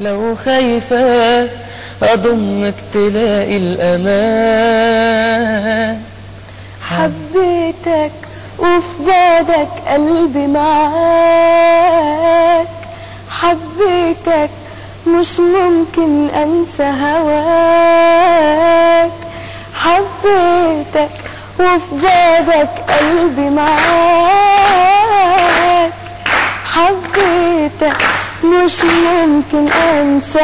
لو خايفة أضمك تلاقي الأمان حبيتك وفي بعدك قلبي معاك حبيتك مش ممكن انسى هواك حبيتك وفي بعدك قلبي معاك حبيتك مش ممكن انسى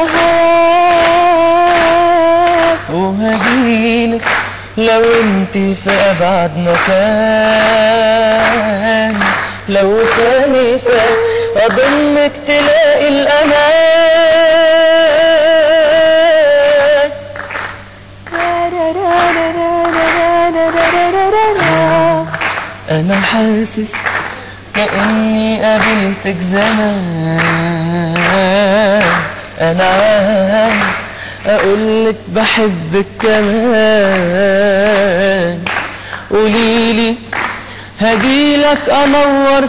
هواك وهجيلك لو انت في ابعد مكان لو خايفة اضمك تلاقي الامان انا حاسس كأني قابلتك زمان انا عايز اقولك بحبك كمان قوليلي هجيلك انور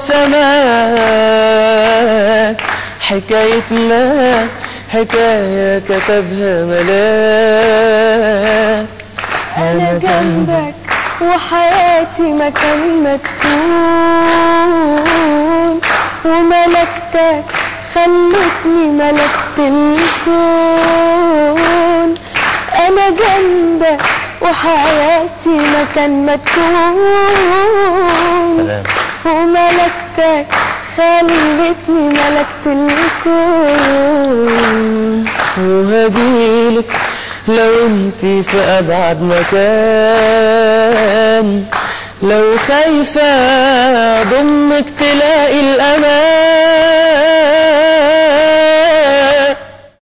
سماك حكايتنا حكاية كتبها ملاك انا جنبك وحياتي مكان ما تكون وملكتك خلتني ملكت الكون انا جنبك وحياتي مكان ما تكون سلام وملكتك خلتني ملكت الكون وهجيلك لو انت في ابعد مكان لو خايفة ضمك تلاقي الامان